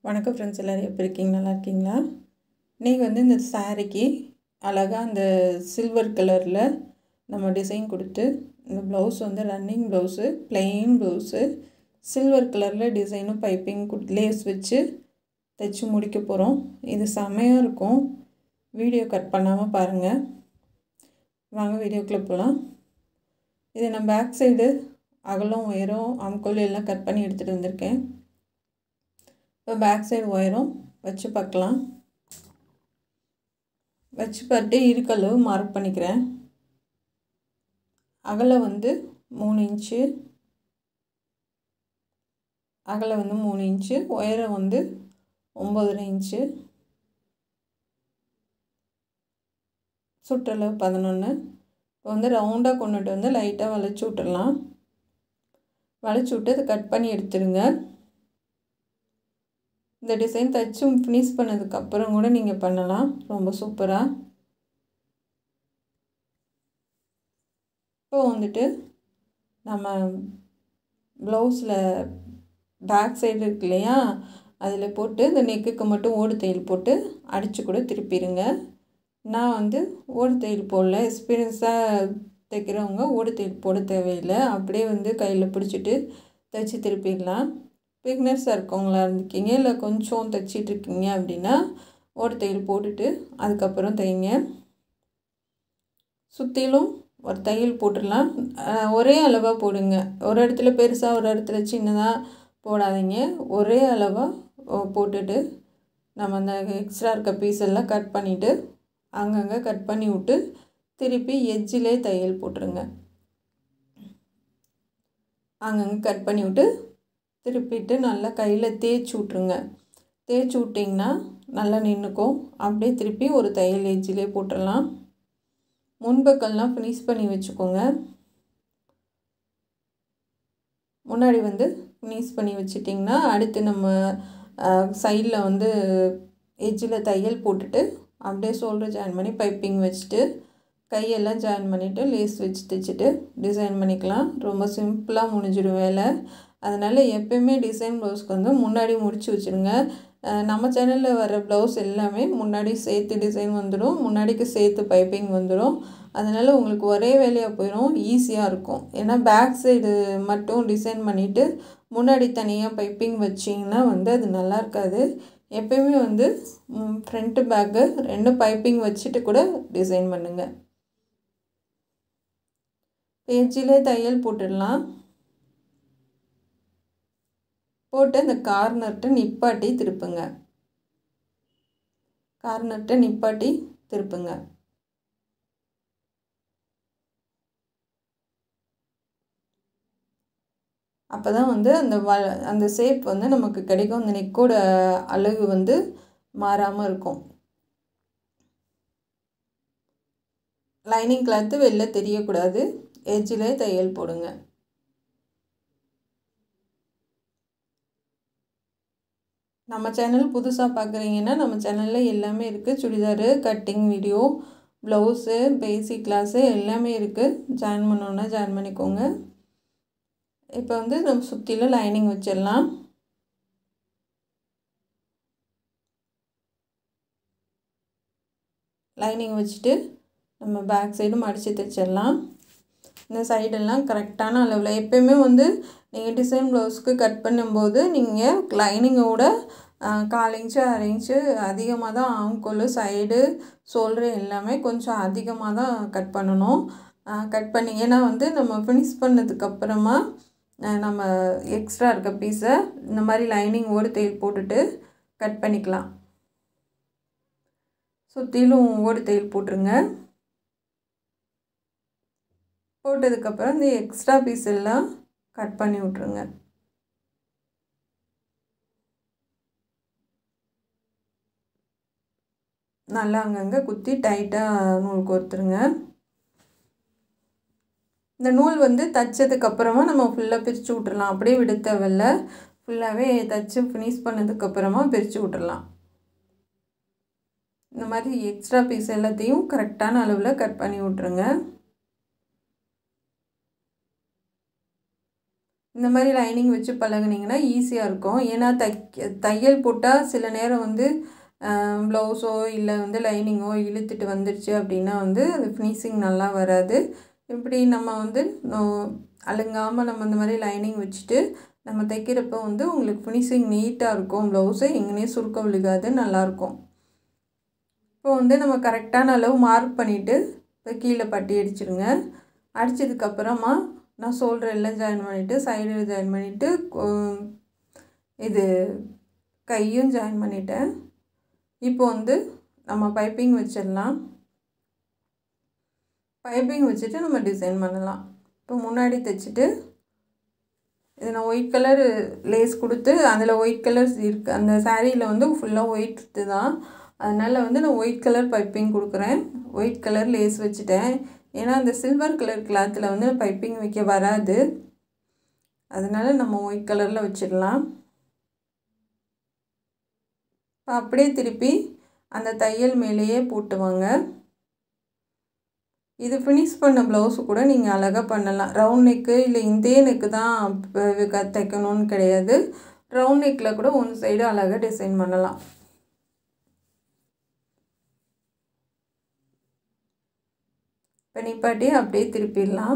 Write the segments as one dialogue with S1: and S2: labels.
S1: வணக்கம் ஃப்ரெண்ட்ஸ் எல்லோரும் எப்படி இருக்கீங்க நல்லா இருக்கீங்களா இன்றைக்கி வந்து இந்த சாரீக்கு அழகாக அந்த சில்வர் கலரில் நம்ம டிசைன் கொடுத்து இந்த ப்ளவுஸ் வந்து running blouse plain blouse silver கலரில் டிசைனும் பைப்பிங் லேஸ் வச்சு தைச்சி முடிக்க போகிறோம் இது செமையாக இருக்கும் வீடியோ கட் பண்ணாமல் பாருங்கள் வாங்க வீடியோக்குள்ளே போகலாம் இது நான் பேக் சைடு அகலம் உயரம் அம்கோல் எல்லாம் கட் பண்ணி எடுத்துகிட்டு வந்திருக்கேன் இப்போ பேக் சைடு ஒயரும் வச்சு பார்க்கலாம் வச்சு பார்த்து இருக்களவு மார்க் பண்ணிக்கிறேன் அகலம் வந்து மூணு இன்ச்சு அகலம் வந்து மூணு இன்ச்சு உயரம் வந்து ஒம்பதரை இன்ச்சு சுற்றளவு பதினொன்று இப்போ வந்து ரவுண்டாக கொண்டுட்டு வந்து லைட்டாக வளைச்சி விட்டுடலாம் வளைச்சி விட்டு அதை கட் பண்ணி எடுத்துடுங்க இந்த டிசைன் தைச்சு ஃபினிஷ் பண்ணதுக்கப்புறம் கூட நீங்கள் பண்ணலாம் ரொம்ப சூப்பராக இப்போ வந்துட்டு நம்ம ப்ளவுஸில் பேக் சைடு இருக்கு இல்லையா அதில் போட்டு இந்த நெக்குக்கு மட்டும் ஓடு தையல் போட்டு அடித்து கூட திருப்பிடுங்க நான் வந்து ஓடு தையல் போடல எக்ஸ்பீரியன்ஸாக தைக்கிறவங்க ஓடு தையல் போட தேவையில்லை அப்படியே வந்து கையில் பிடிச்சிட்டு தைச்சி திருப்பிடலாம் பிக்னர்ஸாக இருக்கவங்களா இருந்திருக்கீங்க இல்லை கொஞ்சம் தைச்சிட்ருக்கீங்க அப்படின்னா ஓடு தையல் போட்டுட்டு அதுக்கப்புறம் தைங்க சுற்றிலும் ஒரு தையல் போட்டுடலாம் ஒரே அளவாக போடுங்க ஒரு இடத்துல பெருசாக ஒரு இடத்துல சின்னதாக போடாதீங்க ஒரே அளவாக போட்டுட்டு நம்ம அந்த எக்ஸ்ட்ரா இருக்க பீஸ் எல்லாம் கட் பண்ணிவிட்டு அங்கங்கே கட் பண்ணி விட்டு திருப்பி எஜ்ஜிலே தையல் போட்டுருங்க அங்கங்கே கட் பண்ணி விட்டு திருப்பிட்டு நல்லா கையில் தேய்ச்சி விட்ருங்க தேய்ச்சி விட்டிங்கன்னா நல்லா நின்றுக்கும் அப்படியே திருப்பி ஒரு தையல் எஜ்ஜிலே போட்டுடலாம் முன்பக்கெல்லாம் ஃபினிஷ் பண்ணி வச்சுக்கோங்க முன்னாடி வந்து ஃபினிஷ் பண்ணி வச்சிட்டிங்கன்னா அடுத்து நம்ம சைடில் வந்து எஜ்ஜில் தையல் போட்டுட்டு அப்படியே ஷோல்டர் ஜாயின் பண்ணி பைப்பிங் வச்சுட்டு கையெல்லாம் ஜாயின் பண்ணிவிட்டு லேஸ் வச்சு தைச்சிட்டு டிசைன் பண்ணிக்கலாம் ரொம்ப சிம்பிளாக முடிஞ்சிடும் வேலை அதனால் எப்போயுமே டிசைன் ப்ளவுஸ்க்கு வந்து முன்னாடி முடித்து வச்சுருங்க நம்ம சேனலில் வர ப்ளவுஸ் எல்லாமே முன்னாடி சேர்த்து டிசைன் வந்துடும் முன்னாடிக்கு சேர்த்து பைப்பிங் வந்துடும் அதனால் உங்களுக்கு ஒரே வேலையாக போயிடும் ஈஸியாக இருக்கும் ஏன்னா பேக் சைடு மட்டும் டிசைன் பண்ணிவிட்டு முன்னாடி தனியாக பைப்பிங் வச்சிங்கன்னா வந்து அது நல்லா இருக்காது எப்பயுமே வந்து ஃப்ரண்ட்டு பேக்கு ரெண்டு பைப்பிங் வச்சுட்டு கூட டிசைன் பண்ணுங்கள் பேஜிலே தையல் போட்டுடலாம் போட்டு அந்த கார்னர்கிட்ட நிப்பாட்டி திருப்புங்க கார்னர்கிட்ட நிப்பாட்டி திருப்புங்க அப்போ தான் வந்து அந்த வ அந்த ஷேப் வந்து நமக்கு கிடைக்கும் அந்த நெக்கோட அழகு வந்து மாறாமல் இருக்கும் லைனிங் கிளாத்து வெளில தெரியக்கூடாது எஜ்ஜிலே தையல் போடுங்க நம்ம சேனல் புதுசாக பார்க்குறீங்கன்னா நம்ம சேனலில் எல்லாமே இருக்குது churidar cutting video blouse basic class எல்லாமே இருக்குது ஜாயின் பண்ணோன்னா ஜாயின் பண்ணிக்கோங்க இப்போ வந்து நம்ம சுற்றிலும் லைனிங் வச்சிடலாம் லைனிங் வச்சுட்டு நம்ம பேக் சைடும் மடித்து தைச்சிடலாம் இந்த சைடெல்லாம் கரெக்டான அளவில் எப்போயுமே வந்து நீங்கள் டிசைன் ப்ளவுஸ்க்கு கட் பண்ணும்போது நீங்கள் லைனிங்கோட கால் இன்ச்சு அரை இன்ச்சு அதிகமாக தான் ஆம்கோல் சைடு ஷோல்டர் எல்லாமே கொஞ்சம் அதிகமாக தான் கட் பண்ணணும் கட் பண்ணி ஏன்னா வந்து நம்ம ஃபினிஷ் பண்ணதுக்கப்புறமா நம்ம எக்ஸ்ட்ரா இருக்க பீஸை இந்த மாதிரி லைனிங் ஓடு தையல் போட்டுட்டு கட் பண்ணிக்கலாம் சுற்றிலும் ஓடு தையல் போட்டுருங்க போட்டதுக்கப்புறம் இந்த எக்ஸ்ட்ரா பீஸ் எல்லாம் கட் பண்ணி விட்ருங்க நல்லா அங்கங்கே குத்தி டைட்டாக நூல் கோர்த்துருங்க இந்த நூல் வந்து தைச்சதுக்கப்புறமா நம்ம ஃபுல்லாக பிரித்து விட்றலாம் அப்படியே விட தேவையில்ல ஃபுல்லாகவே தைச்சி ஃபினிஷ் பண்ணதுக்கப்புறமா பிரித்து விட்றலாம் இந்த மாதிரி எக்ஸ்ட்ரா பீஸ் எல்லாத்தையும் கரெக்டான அளவில் கட் பண்ணி விட்ருங்க இந்த மாதிரி லைனிங் வச்சு பழகுனீங்கன்னா ஈஸியாக இருக்கும் ஏன்னா தைக்க தையல் போட்டால் சில நேரம் வந்து ப்ளவுஸோ இல்லை வந்து லைனிங்கோ இழுத்துட்டு வந்துடுச்சு அப்படின்னா வந்து அது ஃபினிஷிங் நல்லா வராது இப்படி நம்ம வந்து அழுங்காமல் நம்ம இந்த மாதிரி லைனிங் வச்சுட்டு நம்ம தைக்கிறப்ப வந்து உங்களுக்கு ஃபினிஷிங் நீட்டாக இருக்கும் ப்ளவுஸு எங்கேனே சுருக்க விழுகாது நல்லாயிருக்கும் இப்போ வந்து நம்ம கரெக்டான அளவு மார்க் பண்ணிவிட்டு இப்போ கீழே பட்டி அடிச்சிடுங்க அடித்ததுக்கப்புறமா நான் சொல்கிற எல்லாம் ஜாயின் பண்ணிவிட்டு சைடில் ஜாயின் பண்ணிவிட்டு இது கையும் ஜாயின் பண்ணிட்டேன் இப்போ வந்து நம்ம பைப்பிங் வச்சிடலாம் பைப்பிங் வச்சுட்டு நம்ம டிசைன் பண்ணலாம் இப்போ முன்னாடி தைச்சிட்டு இது நான் ஒயிட் கலர் லேஸ் கொடுத்து அதில் ஒயிட் கலர்ஸ் இருக்குது அந்த சாரியில் வந்து ஃபுல்லாக ஒயிட் தான் அதனால் வந்து நான் ஒயிட் கலர் பைப்பிங் கொடுக்குறேன் ஒயிட் கலர் லேஸ் வச்சுட்டேன் ஏன்னா அந்த சில்வர் கலர் கிளாத்தில் வந்து பைப்பிங் வைக்க வராது அதனால் நம்ம ஒயிட் கலரில் வச்சிடலாம் இப்போ அப்படியே திருப்பி அந்த தையல் மேலேயே போட்டுவாங்க இது ஃபினிஷ் பண்ண ப்ளவுஸு கூட நீங்கள் அழகாக பண்ணலாம் ரவுண்ட் நெக்கு இல்லை இதே நெக்கு தான் தைக்கணும்னு கிடையாது ரவுண்ட் நெக்கில் கூட ஒன் சைடு அழகாக டிசைன் பண்ணலாம் இப்போ நிப்பாட்டி அப்படியே திருப்பிடலாம்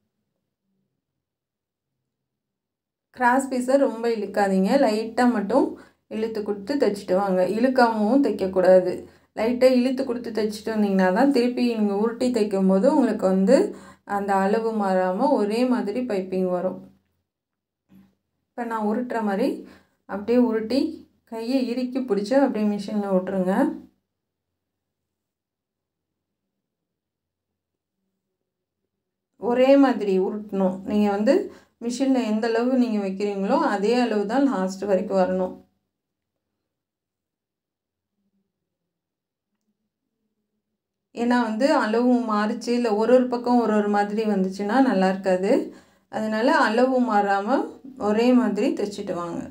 S1: கிராஸ் பீஸை ரொம்ப இழுக்காதீங்க லைட்டாக மட்டும் இழுத்து கொடுத்து தைச்சிட்டு வாங்க இழுக்காமவும் தைக்கக்கூடாது லைட்டாக இழுத்து கொடுத்து தைச்சிட்டு வந்தீங்கன்னா தான் திருப்பி நீங்கள் உருட்டி தைக்கும் போது உங்களுக்கு வந்து அந்த அளவு மாறாமல் ஒரே மாதிரி பைப்பிங் வரும் இப்போ நான் உருட்டுற மாதிரி அப்படியே உருட்டி கையை இறுக்கி பிடிச்சி அப்படியே மிஷினில் விட்ருங்க ஒரே மாதிரி உருட்டணும் நீங்கள் வந்து மிஷினில் எந்த அளவு நீங்கள் வைக்கிறீங்களோ அதே அளவு தான் லாஸ்ட் வரைக்கும் வரணும் ஏன்னா வந்து அளவு மாறிச்சு இல்லை ஒரு ஒரு பக்கம் ஒரு ஒரு மாதிரி வந்துச்சுன்னா நல்லா இருக்காது அதனால் அளவு மாறாமல் ஒரே மாதிரி தைச்சிட்டு வாங்க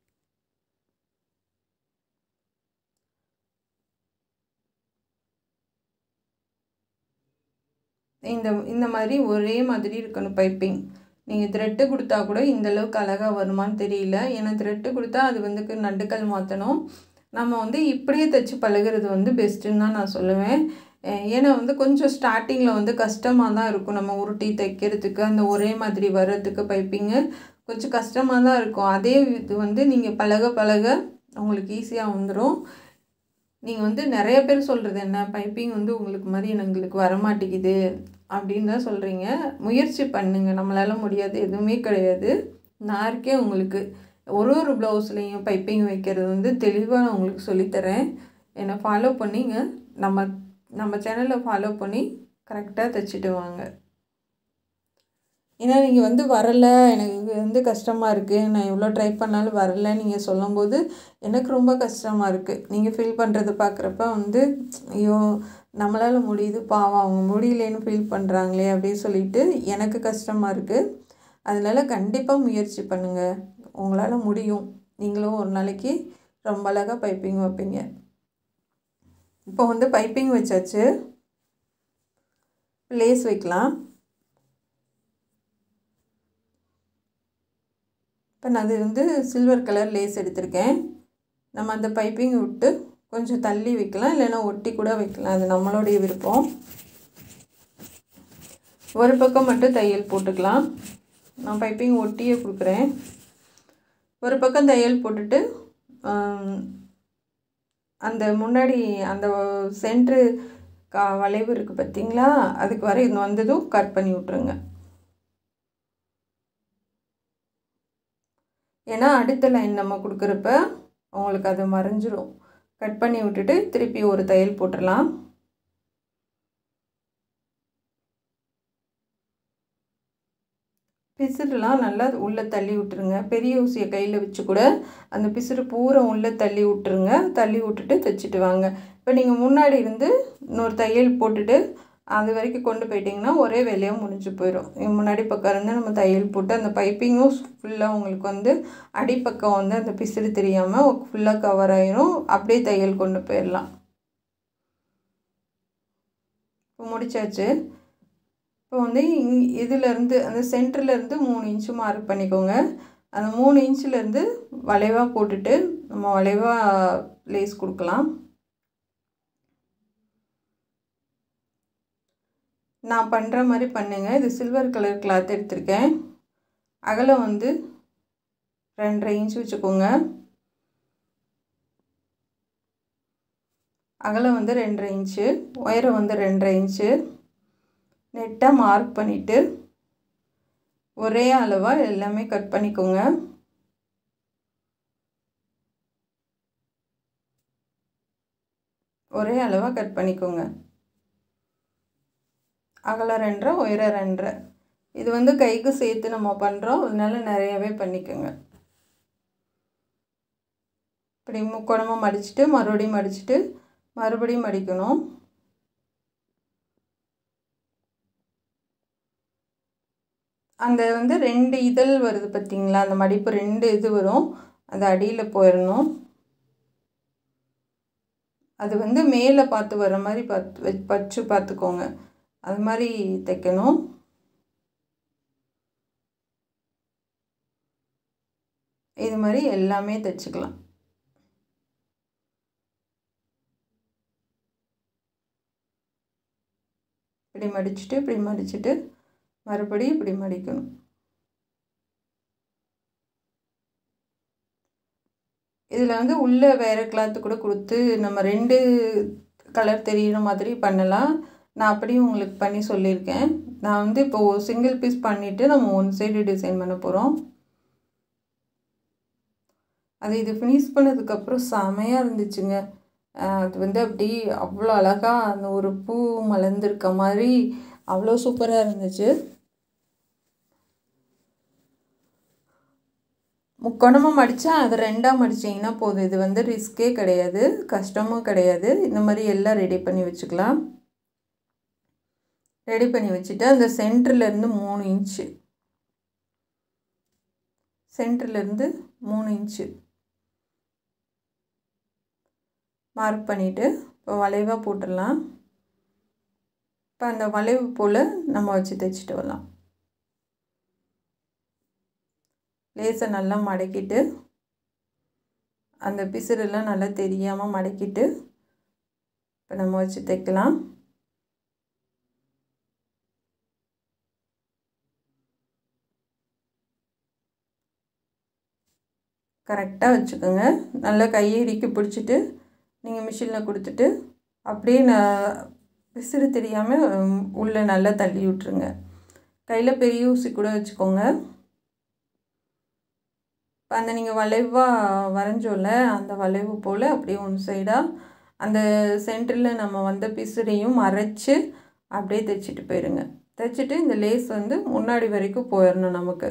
S1: இந்த இந்த மாதிரி ஒரே மாதிரி இருக்கணும் பைப்பிங் நீங்கள் த்ரெட்டு கொடுத்தா கூட இந்த அளவுக்கு அழகாக வருமானு தெரியல ஏன்னா த்ரெட்டு கொடுத்தா அது வந்து நண்டுக்கல் மாற்றணும் நம்ம வந்து இப்படியே தைச்சி பழகிறது வந்து பெஸ்ட்டுன்னு தான் நான் சொல்லுவேன் ஏன்னா வந்து கொஞ்சம் ஸ்டார்டிங்கில் வந்து கஷ்டமாக தான் இருக்கும் நம்ம உருட்டி தைக்கிறதுக்கு அந்த ஒரே மாதிரி வர்றதுக்கு பைப்பிங்கு கொஞ்சம் கஷ்டமாக தான் இருக்கும் அதே இது வந்து நீங்கள் பழக பழக உங்களுக்கு ஈஸியாக வந்துடும் நீங்கள் வந்து நிறைய பேர் சொல்கிறது என்ன பைப்பிங் வந்து உங்களுக்கு மாதிரி எங்களுக்கு வரமாட்டேங்குது அப்படின்னு தான் சொல்கிறீங்க முயற்சி பண்ணுங்கள் நம்மளால் முடியாது எதுவுமே கிடையாது நான் இருக்கேன் உங்களுக்கு ஒரு ஒரு ப்ளவுஸ்லேயும் பைப்பிங் வைக்கிறது வந்து தெளிவாக நான் உங்களுக்கு சொல்லித்தரேன் என்னை ஃபாலோ பண்ணிங்க நம்ம நம்ம சேனலை ஃபாலோ பண்ணி கரெக்டாக தைச்சிட்டு வாங்க ஏன்னா நீங்கள் வந்து வரலை எனக்கு இது வந்து கஷ்டமாக இருக்குது நான் எவ்வளோ ட்ரை பண்ணாலும் வரல நீங்கள் சொல்லும்போது எனக்கு ரொம்ப கஷ்டமாக இருக்குது நீங்கள் ஃபீல் பண்ணுறதை பார்க்குறப்ப வந்து ஐயோ நம்மளால் முடியுது பாவம் அவங்க முடியலேன்னு ஃபீல் பண்ணுறாங்களே அப்படின்னு சொல்லிட்டு எனக்கு கஷ்டமாக இருக்குது அதனால் கண்டிப்பாக முயற்சி பண்ணுங்கள் உங்களால் முடியும் நீங்களும் ஒரு நாளைக்கு ரொம்ப அழகாக பைப்பிங் வைப்பீங்க இப்போ வந்து பைப்பிங் வச்சாச்சு லேஸ் வைக்கலாம் இப்போ நான் அது வந்து சில்வர் கலர் லேஸ் எடுத்திருக்கேன் நம்ம அந்த பைப்பிங் விட்டு கொஞ்சம் தள்ளி வைக்கலாம் இல்லைன்னா ஒட்டி கூட வைக்கலாம் அது நம்மளுடைய விருப்பம் ஒரு பக்கம் மட்டும் தையல் போட்டுக்கலாம் நான் பைப்பிங் ஒட்டியே கொடுக்குறேன் ஒரு பக்கம் தையல் போட்டுட்டு அந்த முன்னாடி அந்த சென்ட்ரு கா வளைவு இருக்குது பார்த்தீங்களா அதுக்கு வர இது வந்ததும் கட் பண்ணி விட்ருங்க ஏன்னா அடுத்த லைன் நம்ம கொடுக்குறப்ப உங்களுக்கு அது மறைஞ்சிரும் கட் பண்ணி விட்டுட்டு திருப்பி ஒரு தையல் போட்டுடலாம் பிசுறுலாம் நல்லா உள்ளே தள்ளி விட்டுருங்க பெரிய ஊசியை கையில் வச்சு கூட அந்த பிசுறு பூரா உள்ளே தள்ளி விட்டுருங்க தள்ளி விட்டுட்டு தைச்சிட்டு வாங்க இப்போ நீங்கள் முன்னாடி இருந்து இன்னொரு தையல் போட்டுட்டு அது வரைக்கும் கொண்டு போயிட்டிங்கன்னா ஒரே வேலையாக முடிஞ்சு போயிடும் முன்னாடி பக்கம் இருந்து நம்ம தையல் போட்டு அந்த பைப்பிங்கும் ஃபுல்லாக உங்களுக்கு வந்து அடிப்பக்கம் வந்து அந்த பிசுறு தெரியாமல் ஃபுல்லாக கவர் ஆயிரும் அப்படியே தையல் கொண்டு போயிடலாம் இப்போ முடிச்சாச்சு இப்போ வந்து இங் இதிலேருந்து அந்த சென்டர்லேருந்து மூணு இன்ச்சு மார்க் பண்ணிக்கோங்க அந்த மூணு இன்ச்சிலேருந்து வளைவாக போட்டுட்டு நம்ம வளைவாக லேஸ் கொடுக்கலாம் நான் பண்ணுற மாதிரி பண்ணுங்கள் இது சில்வர் கலர் கிளாத் எடுத்திருக்கேன் அகலம் வந்து ரெண்டரை இன்ச் வச்சுக்கோங்க அகலம் வந்து ரெண்டரை இன்ச்சு உயரம் வந்து ரெண்டரை இன்ச்சு நெட்டாக மார்க் பண்ணிவிட்டு ஒரே அளவாக எல்லாமே கட் பண்ணிக்கோங்க ஒரே அளவாக கட் பண்ணிக்கோங்க அகலம் ரெண்டரை உயரம் ரெண்டரை இது வந்து கைக்கு சேர்த்து நம்ம பண்ணுறோம் அதனால நிறையாவே பண்ணிக்கோங்க இப்படி முக்கோணமாக மடிச்சுட்டு மறுபடியும் மடிச்சுட்டு மறுபடியும் மடிக்கணும் அந்த வந்து ரெண்டு இதழ் வருது பார்த்திங்களா அந்த மடிப்பு ரெண்டு இது வரும் அது அடியில் போயிடணும் அது வந்து மேலே பார்த்து வர மாதிரி பார்த்து வச்சு பார்த்துக்கோங்க அது மாதிரி தைக்கணும் இது மாதிரி எல்லாமே தைச்சிக்கலாம் இப்படி மடிச்சுட்டு இப்படி மடிச்சுட்டு மறுபடியும் இப்படி மடிக்கணும் இதில் வந்து உள்ளே வேறு கிளாத்து கூட கொடுத்து நம்ம ரெண்டு கலர் தெரிகிற மாதிரி பண்ணலாம் நான் அப்படியும் உங்களுக்கு பண்ணி சொல்லியிருக்கேன் நான் வந்து இப்போது சிங்கிள் பீஸ் பண்ணிவிட்டு நம்ம ஒன் சைடு டிசைன் பண்ண போகிறோம் அது இது ஃபினிஷ் பண்ணதுக்கப்புறம் செமையாக இருந்துச்சுங்க அது வந்து அப்படி அவ்வளோ அழகாக அந்த ஒரு பூ மலர்ந்துருக்க மாதிரி அவ்வளோ சூப்பராக இருந்துச்சு முக்கோணமாக மடித்தா அதை ரெண்டாக மடிச்சிங்கன்னா போதும் இது வந்து ரிஸ்க்கே கிடையாது கஷ்டமும் கிடையாது இந்த மாதிரி எல்லாம் ரெடி பண்ணி வச்சுக்கலாம் ரெடி பண்ணி வச்சுட்டு அந்த சென்டர்லேருந்து மூணு இன்ச்சு சென்டர்லேருந்து மூணு இன்ச்சு மார்க் பண்ணிவிட்டு இப்போ வளைவாக போட்டுடலாம் இப்போ அந்த வளைவு போல் நம்ம வச்சு தைச்சிட்டு வரலாம் லேசை நல்லா மடக்கிட்டு அந்த பிசுறெல்லாம் நல்லா தெரியாமல் மடக்கிட்டு இப்போ நம்ம வச்சு தைக்கலாம் கரெக்டாக வச்சுக்கோங்க நல்லா கையை இறுக்கி பிடிச்சிட்டு நீங்கள் மிஷினில் கொடுத்துட்டு அப்படியே நான் விசிறு தெரியாமல் உள்ளே நல்லா தள்ளி விட்ருங்க கையில் பெரிய ஊசி கூட வச்சுக்கோங்க இப்போ அந்த நீங்கள் வளைவாக வரைஞ்சோல்ல அந்த வளைவு போல் அப்படியே ஒன் சைடாக அந்த சென்டரில் நம்ம வந்த பிசுறையும் மறைச்சி அப்படியே தைச்சிட்டு போயிடுங்க தைச்சிட்டு இந்த லேஸ் வந்து முன்னாடி வரைக்கும் போயிடணும் நமக்கு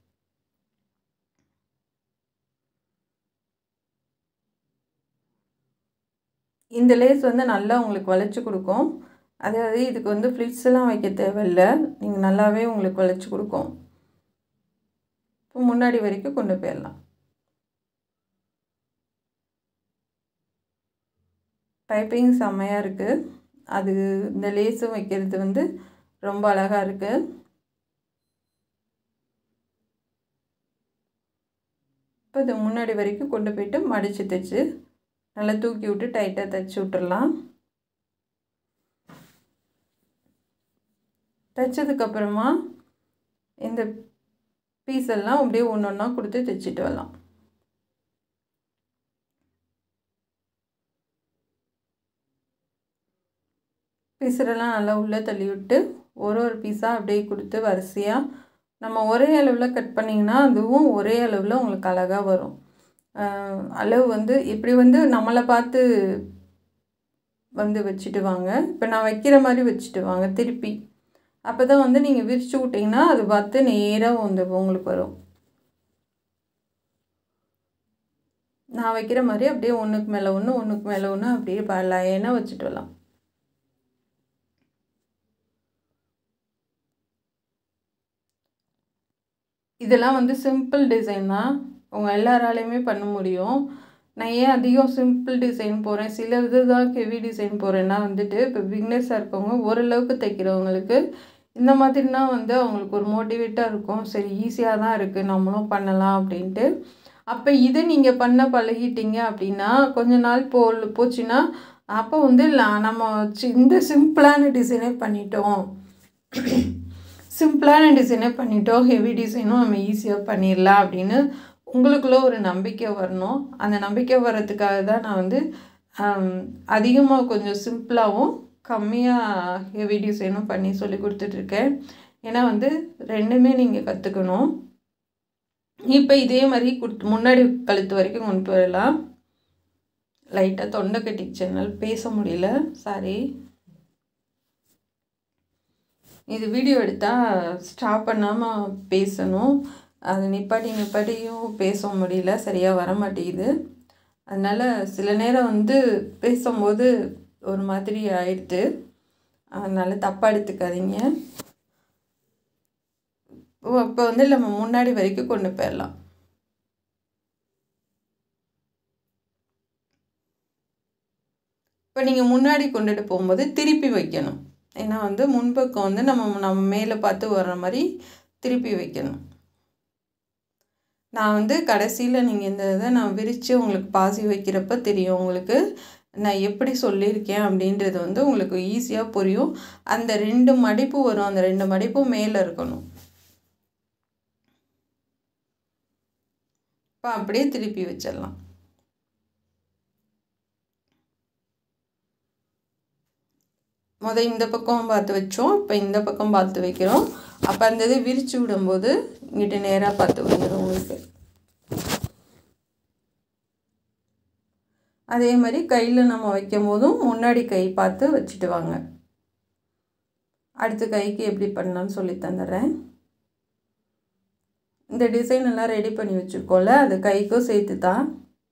S1: இந்த லேஸ் வந்து நல்லா உங்களுக்கு வளைச்சி கொடுக்கும் அதாவது இதுக்கு வந்து ஃப்ளிட்ஸ் எல்லாம் வைக்க தேவையில்லை நீங்கள் நல்லாவே உங்களுக்கு வளைச்சி கொடுக்கும் இப்போ முன்னாடி வரைக்கும் கொண்டு போயிடலாம் பைப்பிங் செம்மையாக இருக்குது அது இந்த லேஸும் வைக்கிறது வந்து ரொம்ப அழகாக இருக்குது இப்போ இது முன்னாடி வரைக்கும் கொண்டு போயிட்டு மடித்து தைச்சு நல்லா தூக்கி விட்டு டைட்டாக தைச்சி விட்டுடலாம் தைச்சதுக்கப்புறமா இந்த பீஸ் எல்லாம் அப்படியே ஒன்று ஒன்றா கொடுத்து தைச்சிட்டு வரலாம் பீஸரெல்லாம் நல்லா உள்ளே தள்ளி விட்டு ஒரு ஒரு பீஸாக அப்படியே கொடுத்து வரிசையாக நம்ம ஒரே அளவில் கட் பண்ணிங்கன்னா அதுவும் ஒரே அளவில் உங்களுக்கு அழகாக வரும் அளவு வந்து இப்படி வந்து நம்மளை பார்த்து வந்து வச்சுட்டு வாங்க இப்போ நான் வைக்கிற மாதிரி வச்சுட்டு வாங்க திருப்பி அப்போ தான் வந்து நீங்கள் விரித்து விட்டிங்கன்னா அது பார்த்து நேராக வந்து உங்களுக்கு வரும் நான் வைக்கிற மாதிரி அப்படியே ஒன்றுக்கு மேலே ஒன்று ஒன்றுக்கு மேலே ஒன்று அப்படியே லைனாக வச்சுட்டு வரலாம் இதெல்லாம் வந்து சிம்பிள் டிசைன் தான் உங்கள் எல்லாராலையுமே பண்ண முடியும் நான் ஏன் அதிகம் சிம்பிள் டிசைன் போகிறேன் சில இது தான் ஹெவி டிசைன் போகிறேன்னா வந்துட்டு இப்போ பிக்னஸாக இருக்கவங்க ஓரளவுக்கு தைக்கிறவங்களுக்கு இந்த மாதிரினா வந்து அவங்களுக்கு ஒரு மோட்டிவேட்டாக இருக்கும் சரி ஈஸியாக தான் இருக்குது நம்மளும் பண்ணலாம் அப்படின்ட்டு அப்போ இதை நீங்கள் பண்ண பழகிட்டீங்க அப்படின்னா கொஞ்ச நாள் போ போச்சுன்னா அப்போ வந்து ல- நம்ம சி- இந்த சிம்பிளான டிசைனே பண்ணிட்டோம் சிம்பிளான டிசைனே பண்ணிட்டோம் ஹெவி டிசைனும் நம்ம ஈஸியாக பண்ணிடலாம் அப்படின்னு உங்களுக்குள்ள ஒரு நம்பிக்கை வரணும் அந்த நம்பிக்கை வர்றதுக்காக தான் நான் வந்து அதிகமாக கொஞ்சம் சிம்பிளாகவும் கம்மியாக ஹெவி டிசைனும் பண்ணி சொல்லி கொடுத்துட்ருக்கேன் ஏன்னா வந்து ரெண்டுமே நீங்கள் கற்றுக்கணும் இப்போ இதே மாதிரி கொடுத்து முன்னாடி கழுத்து வரைக்கும் கொண்டு வரலாம் லைட்டாக தொண்டை கட்டிச்சனால பேச முடியல சாரி இது வீடியோ எடுத்தால் ஸ்டாப் பண்ணாமல் பேசணும் அது நிப்பாட்டி நிப்பாட்டியும் பேச முடியல சரியாக வர மாட்டேங்குது அதனால் சில நேரம் வந்து பேசும்போது ஒரு மாதிரி ஆயிடுது அதனால் தப்பாக எடுத்துக்காதீங்க இப்போ வந்து நம்ம முன்னாடி வரைக்கும் கொண்டு போயிடலாம் இப்போ நீங்கள் முன்னாடி கொண்டுட்டு போகும்போது திருப்பி வைக்கணும் ஏன்னா வந்து முன்பக்கம் வந்து நம்ம நம்ம மேலே பார்த்து வர்ற மாதிரி திருப்பி வைக்கணும் நான் வந்து கடைசியில் நீங்கள் இந்த இதை நான் விரித்து உங்களுக்கு பாசி வைக்கிறப்ப தெரியும் உங்களுக்கு நான் எப்படி சொல்லியிருக்கேன் அப்படின்றது வந்து உங்களுக்கு ஈஸியாக புரியும் அந்த ரெண்டு மடிப்பு வரும் அந்த ரெண்டு மடிப்பும் மேலே இருக்கணும் இப்போ அப்படியே திருப்பி வச்சிடலாம் முத இந்த பக்கம் பார்த்து வச்சோம் இப்போ இந்த பக்கம் பார்த்து வைக்கிறோம் அப்போ அந்த இது விரித்து விடும்போது இங்கிட்ட நேராக பார்த்து வந்துடும் உங்களுக்கு அதே மாதிரி கையில் நம்ம வைக்கும் போதும் முன்னாடி கை பார்த்து வச்சுட்டு வாங்க அடுத்த கைக்கு எப்படி பண்ணலான்னு சொல்லி தந்துடுறேன் இந்த டிசைன் எல்லாம் ரெடி பண்ணி வச்சுருக்கோம்ல அது கைக்கும் சேர்த்து தான்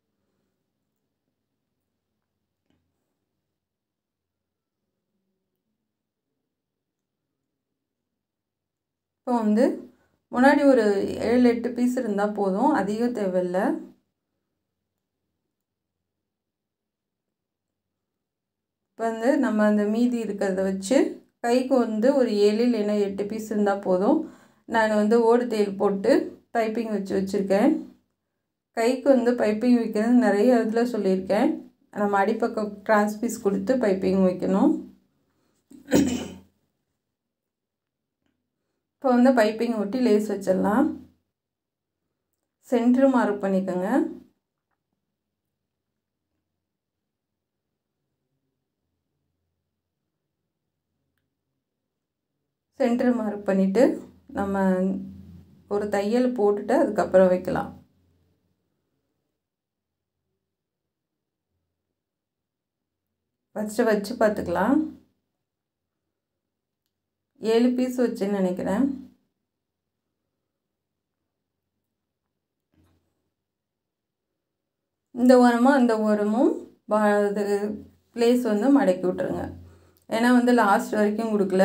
S1: இப்போ வந்து முன்னாடி ஒரு ஏழு எட்டு பீஸ் இருந்தால் போதும் அதிகம் தேவையில்லை இப்போ வந்து நம்ம அந்த மீதி இருக்கிறத வச்சு கைக்கு வந்து ஒரு ஏழு இல்லைன்னா எட்டு பீஸ் இருந்தால் போதும் நான் வந்து ஓடு தையல் போட்டு பைப்பிங் வச்சு வச்சுருக்கேன் கைக்கு வந்து பைப்பிங் வைக்கிறது நிறைய இதில் சொல்லியிருக்கேன் நம்ம அடிப்பக்கம் கிராஸ் பீஸ் கொடுத்து பைப்பிங் வைக்கணும் இப்போ வந்து பைப்பிங் ஒட்டி லேஸ் வச்சிடலாம் சென்ட்ரு மார்க் பண்ணிக்கோங்க சென்டர் மார்க் பண்ணிவிட்டு நம்ம ஒரு தையல் போட்டுட்டு அதுக்கப்புறம் வைக்கலாம் ஃபஸ்ட்டு வச்சு பார்த்துக்கலாம் ஏழு பீஸ் வச்சுன்னு நினைக்கிறேன் இந்த ஓரமும் அந்த ஓரமும் இது ப்ளேஸ் வந்து மடக்கி விட்ருங்க ஏன்னா வந்து லாஸ்ட் வரைக்கும் கொடுக்கல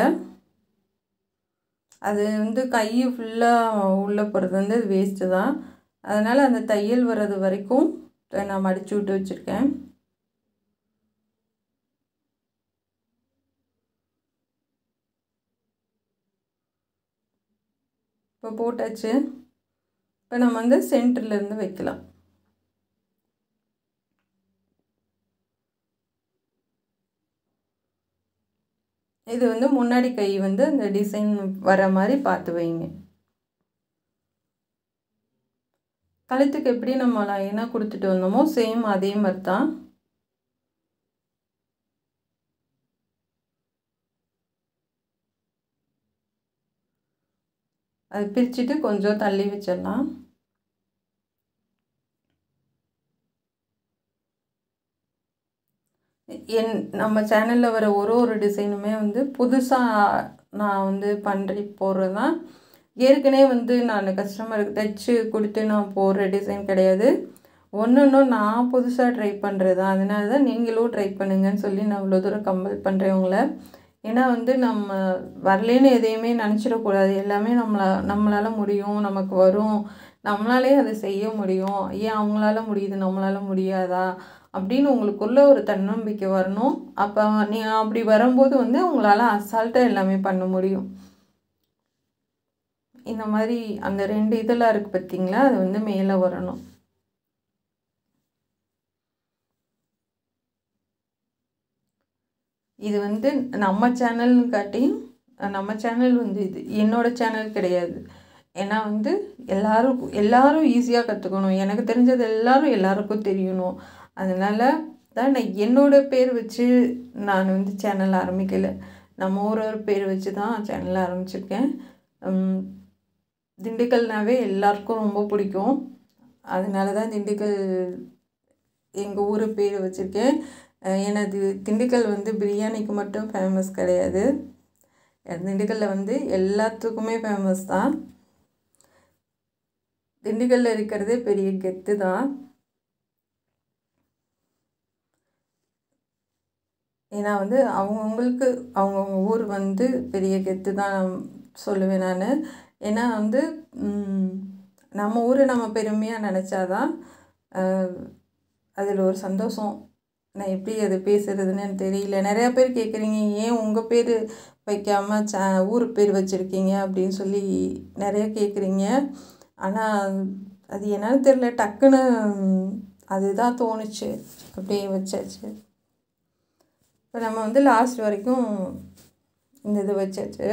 S1: அது வந்து கை ஃபுல்லாக உள்ளே போகிறது வந்து வேஸ்ட்டு தான் அதனால் அந்த தையல் வர்றது வரைக்கும் நான் மடித்து விட்டு வச்சுருக்கேன் இப்போ போட்டாச்சு இப்போ நம்ம வந்து சென்டர்லேருந்து வைக்கலாம் இது வந்து முன்னாடி கை வந்து அந்த டிசைன் வர மாதிரி பார்த்து வைங்க கழுத்துக்கு எப்படி நம்ம லைனாக கொடுத்துட்டு வந்தோமோ சேம் அதே மாதிரி தான் அது பிரிச்சுட்டு கொஞ்சம் தள்ளி வச்சிடலாம் என் நம்ம சேனலில் வர ஒரு ஒரு டிசைனுமே வந்து புதுசாக நான் வந்து பண்ணுறி போடுறது தான் ஏற்கனவே வந்து நான் கஸ்டமருக்கு தைச்சு கொடுத்து நான் போடுற டிசைன் கிடையாது ஒன்று ஒன்றும் நான் புதுசாக ட்ரை பண்ணுறது தான் அதனால தான் நீங்களும் ட்ரை பண்ணுங்கன்னு சொல்லி நான் இவ்வளோ தூரம் கம்பல் பண்ணுறேன் உங்களை ஏன்னா வந்து நம்ம வரலேன்னு எதையுமே நினச்சிடக்கூடாது எல்லாமே நம்மளா நம்மளால் முடியும் நமக்கு வரும் நம்மளாலே அதை செய்ய முடியும் ஏன் அவங்களால முடியுது நம்மளால் முடியாதா அப்படின்னு உங்களுக்குள்ள ஒரு தன்னம்பிக்கை வரணும் அப்போ நீ அப்படி வரும்போது வந்து உங்களால் அசால்ட்டாக எல்லாமே பண்ண முடியும் இந்த மாதிரி அந்த ரெண்டு இதெல்லாம் இருக்குது பார்த்தீங்களா அது வந்து மேலே வரணும் இது வந்து நம்ம சேனல்னு காட்டியும் நம்ம சேனல் வந்து இது என்னோடய சேனல் கிடையாது ஏன்னா வந்து எல்லாரும் எல்லாரும் ஈஸியாக கற்றுக்கணும் எனக்கு தெரிஞ்சது எல்லாரும் எல்லாருக்கும் தெரியணும் அதனால் தான் நான் என்னோடய பேர் வச்சு நான் வந்து சேனல் ஆரம்பிக்கலை நம்ம ஒரு ஒரு பேர் வச்சு தான் சேனல் ஆரம்பிச்சிருக்கேன் திண்டுக்கல்னாவே எல்லாருக்கும் ரொம்ப பிடிக்கும் அதனால தான் திண்டுக்கல் எங்கள் ஊர் பேர் வச்சுருக்கேன் எனது திண்டுக்கல் வந்து பிரியாணிக்கு மட்டும் ஃபேமஸ் கிடையாது திண்டுக்கல்லில் வந்து எல்லாத்துக்குமே ஃபேமஸ் தான் திண்டுக்கல்லில் இருக்கிறதே பெரிய கெத்து தான் ஏன்னா வந்து அவங்கவுங்களுக்கு அவங்கவுங்க ஊர் வந்து பெரிய கெத்து தான் சொல்லுவேன் நான் ஏன்னா வந்து நம்ம ஊரை நம்ம பெருமையாக நினச்சாதான் அதில் ஒரு சந்தோஷம் நான் எப்படி அது பேசுகிறதுன்னு எனக்கு தெரியல நிறையா பேர் கேட்குறீங்க ஏன் உங்கள் பேர் வைக்காமல் ச ஊர் பேர் வச்சுருக்கீங்க அப்படின்னு சொல்லி நிறைய கேட்குறீங்க ஆனால் அது என்னன்னு தெரில டக்குன்னு அதுதான் தோணுச்சு அப்படியே வச்சாச்சு இப்போ நம்ம வந்து லாஸ்ட் வரைக்கும் இந்த இது வச்சாச்சு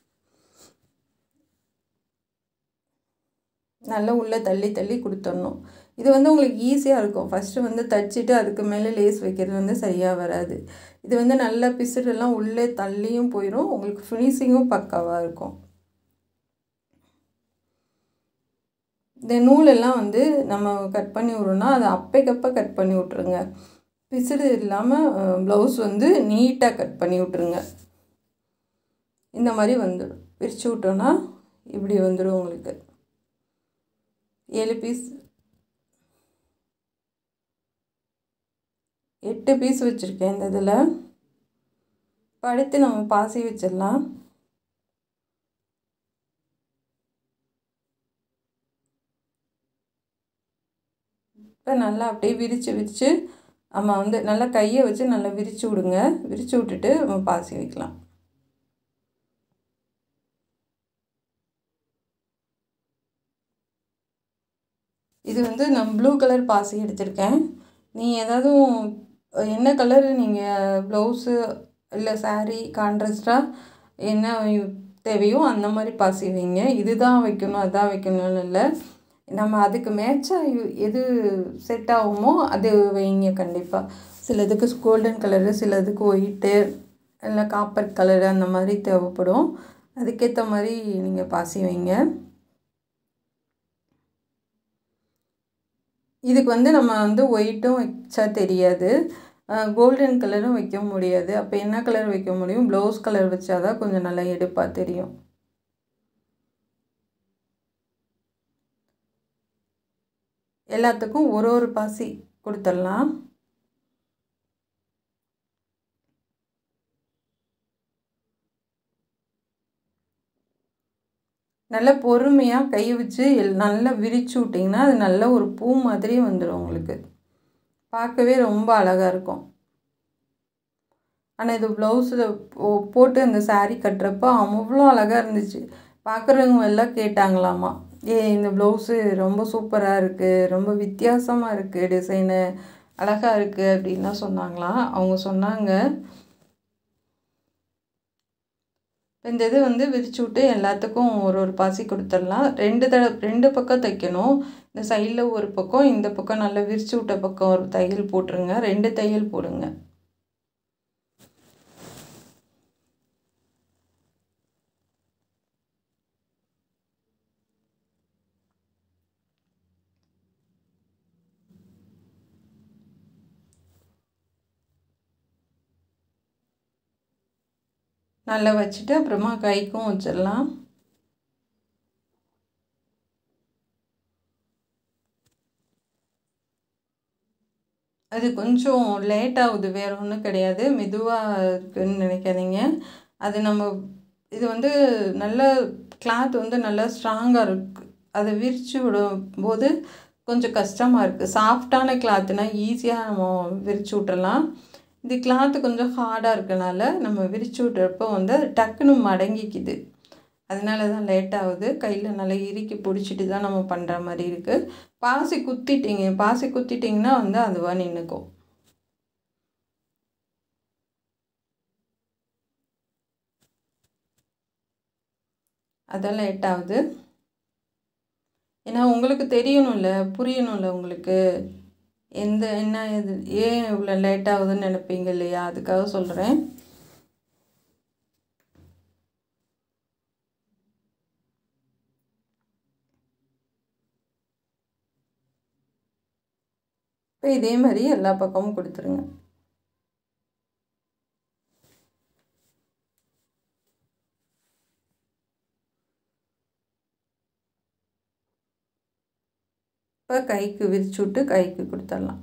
S1: நல்லா உள்ளே தள்ளி தள்ளி கொடுத்துடணும் இது வந்து உங்களுக்கு ஈஸியாக இருக்கும் ஃபஸ்ட்டு வந்து தச்சுட்டு அதுக்கு மேலே லேஸ் வைக்கிறது வந்து சரியாக வராது இது வந்து நல்ல பிசுறெல்லாம் உள்ளே தள்ளியும் போயிடும் உங்களுக்கு ஃபினிஷிங்கும் பக்காவாக இருக்கும் இந்த நூலெல்லாம் வந்து நம்ம கட் பண்ணி விட்றோன்னா அதை அப்பைக்கப்போ கட் பண்ணி விட்ருங்க பிசுறு இல்லாமல் ப்ளவுஸ் வந்து நீட்டாக கட் பண்ணி விட்ருங்க இந்த மாதிரி வந்துடும் பிரித்து விட்டோன்னா இப்படி வந்துடும் உங்களுக்கு ஏழு பீஸ் எட்டு பீஸ் வச்சுருக்கேன் இந்த இதில் இப்போ அடுத்து நம்ம பாசி வச்சிடலாம் இப்போ நல்லா அப்படியே விரித்து விரித்து நம்ம வந்து நல்லா கையை வச்சு நல்லா விரித்து விடுங்க விரித்து விட்டுட்டு நம்ம பாசி வைக்கலாம் இது வந்து நான் ப்ளூ கலர் பாசி எடுத்திருக்கேன் நீ ஏதாவது என்ன கலர் நீங்கள் ப்ளவுஸு இல்லை சாரீ கான்ட்ராஸ்டாக என்ன தேவையோ அந்த மாதிரி பாசி வைங்க இதுதான் வைக்கணும் அதான் வைக்கணும்னு இல்லை நம்ம அதுக்கு மேட்சாக எது செட் ஆகுமோ அது வைங்க கண்டிப்பாக சிலதுக்கு கோல்டன் கலரு சிலதுக்கு ஒயிட்டு இல்லை காப்பர் கலரு அந்த மாதிரி தேவைப்படும் அதுக்கேற்ற மாதிரி நீங்கள் பாசி வைங்க இதுக்கு வந்து நம்ம வந்து ஒயிட்டும் வச்சா தெரியாது கோல்டன் கலரும் வைக்க முடியாது அப்போ என்ன கலர் வைக்க முடியும் ப்ளவுஸ் கலர் வச்சா தான் கொஞ்சம் நல்லா எடுப்பாக தெரியும் எல்லாத்துக்கும் ஒரு ஒரு பாசி கொடுத்துடலாம் நல்லா பொறுமையாக கை வச்சு எல் நல்லா விரிச்சு விட்டிங்கன்னா அது நல்ல ஒரு பூ மாதிரி வந்துடும் உங்களுக்கு பார்க்கவே ரொம்ப அழகாக இருக்கும் ஆனால் இது ப்ளவுஸில் போ போட்டு அந்த சாரீ கட்டுறப்போ அவ்வளோ அழகாக இருந்துச்சு பார்க்குறவங்க எல்லாம் கேட்டாங்களாமா ஏ இந்த ப்ளவுஸு ரொம்ப சூப்பராக இருக்குது ரொம்ப வித்தியாசமாக இருக்குது டிசைனு அழகாக இருக்குது அப்படின்லாம் சொன்னாங்களாம் அவங்க சொன்னாங்க இந்த இது வந்து விரிச்சு விட்டு எல்லாத்துக்கும் ஒரு ஒரு பாசி கொடுத்துடலாம் ரெண்டு தடவை ரெண்டு பக்கம் தைக்கணும் இந்த சைடில் ஒரு பக்கம் இந்த பக்கம் நல்லா விரிச்சு விட்ட பக்கம் ஒரு தையல் போட்டுருங்க ரெண்டு தையல் போடுங்க நல்லா வச்சுட்டு அப்புறமா கைக்கும் வச்சிடலாம் அது கொஞ்சம் லேட் ஆகுது வேறு ஒன்றும் கிடையாது மெதுவாக இருக்குதுன்னு நினைக்காதீங்க அது நம்ம இது வந்து நல்ல கிளாத் வந்து நல்லா ஸ்ட்ராங்காக இருக்குது அதை விரித்து விடும்போது கொஞ்சம் கஷ்டமாக இருக்குது சாஃப்டான கிளாத்துனால் ஈஸியாக நம்ம விரித்து விட்டுறலாம் இது கிளாத்து கொஞ்சம் ஹார்டாக இருக்கனால நம்ம விரித்து விட்றப்போ வந்து அது டக்குன்னு மடங்கிக்குது அதனால தான் லேட் ஆகுது கையில் நல்லா இறுக்கி பிடிச்சிட்டு தான் நம்ம பண்ணுற மாதிரி இருக்குது பாசி குத்திட்டிங்க பாசி குத்திட்டிங்கன்னா வந்து அதுவாக நின்றுக்கும் அதான் லேட் ஆகுது ஏன்னா உங்களுக்கு தெரியணும்ல புரியணும்ல உங்களுக்கு எந்த என்ன இது ஏன் இவ்வளோ லேட் ஆகுதுன்னு நினைப்பீங்க இல்லையா அதுக்காக சொல்கிறேன் இப்போ இதே மாதிரி எல்லா பக்கமும் கொடுத்துருங்க இப்போ கைக்கு விரிச்சு விட்டு கைக்கு கொடுத்துடலாம்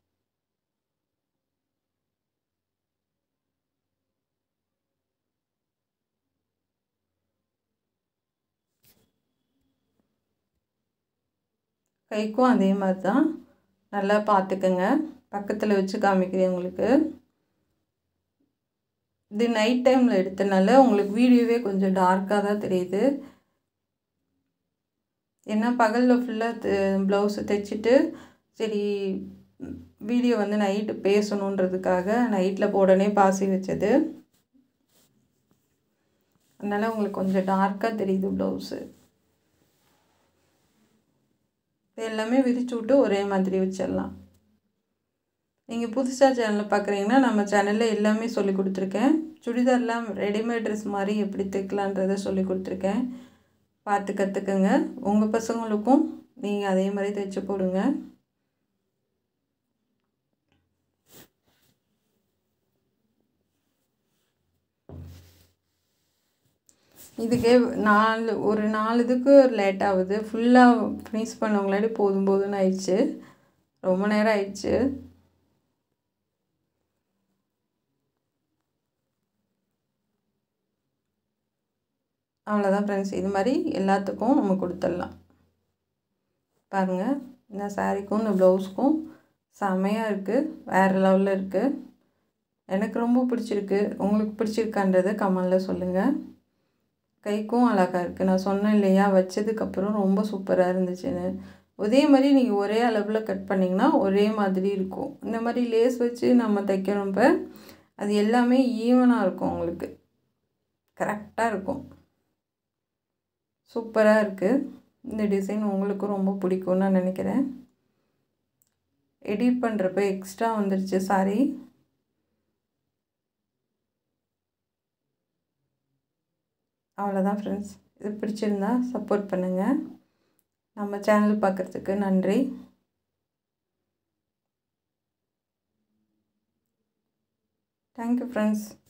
S1: கைக்கும் அதே மாதிரி தான் நல்லா பார்த்துக்கங்க பக்கத்தில் வச்சு காமிக்கிறேன் உங்களுக்கு இது நைட் டைமில் எடுத்தனால உங்களுக்கு வீடியோவே கொஞ்சம் டார்க்காக தான் தெரியுது ஏன்னா பகலில் ஃபுல்லாக ப்ளவுஸு தைச்சிட்டு சரி வீடியோ வந்து நைட்டு பேசணுன்றதுக்காக நைட்டில் போடனே பாசி வச்சது அதனால் உங்களுக்கு கொஞ்சம் டார்க்காக தெரியுது ப்ளவுஸு எல்லாமே விரிச்சு விட்டு ஒரே மாதிரி வச்சிடலாம் நீங்கள் புதுசாக சேனலில் பார்க்குறீங்கன்னா நம்ம சேனலில் எல்லாமே சொல்லி கொடுத்துருக்கேன் சுடிதார்லாம் ரெடிமேட் ட்ரெஸ் மாதிரி எப்படி தைக்கலான்றதை சொல்லி கொடுத்துருக்கேன் பார்த்து கற்றுக்குங்க உங்கள் பசங்களுக்கும் நீங்கள் அதே மாதிரி தைச்சு போடுங்க இதுக்கே நாலு ஒரு நாலு இதுக்கு லேட் ஆகுது ஃபுல்லாக ஃபினிஷ் பண்ணவங்களாடி போதும் போதும்னு ஆயிடுச்சு ரொம்ப நேரம் ஆயிடுச்சு அவ்வளோதான் ஃப்ரெண்ட்ஸ் இது மாதிரி எல்லாத்துக்கும் நம்ம கொடுத்துடலாம் பாருங்கள் இந்த சாரீக்கும் இந்த ப்ளவுஸ்க்கும் செமையாக இருக்குது வேறு லெவலில் இருக்குது எனக்கு ரொம்ப பிடிச்சிருக்கு உங்களுக்கு பிடிச்சிருக்கான்றதை கமெண்டில் சொல்லுங்கள் கைக்கும் அழகாக இருக்குது நான் சொன்னேன் இல்லையா வச்சதுக்கப்புறம் ரொம்ப சூப்பராக இருந்துச்சுன்னு அதே மாதிரி நீங்கள் ஒரே அளவில் கட் பண்ணிங்கன்னா ஒரே மாதிரி இருக்கும் இந்த மாதிரி லேஸ் வச்சு நம்ம தைக்கிறப்ப அது எல்லாமே ஈவனாக இருக்கும் உங்களுக்கு கரெக்டாக இருக்கும் சூப்பராக இருக்குது இந்த டிசைன் உங்களுக்கும் ரொம்ப பிடிக்கும்னு நான் நினைக்கிறேன் எடிட் பண்ணுறப்ப எக்ஸ்ட்ரா வந்துருச்சு சாரி அவ்வளோதான் ஃப்ரெண்ட்ஸ் இது பிடிச்சிருந்தா சப்போர்ட் பண்ணுங்கள் நம்ம சேனல் பார்க்குறதுக்கு நன்றி தேங்க்யூ ஃப்ரெண்ட்ஸ்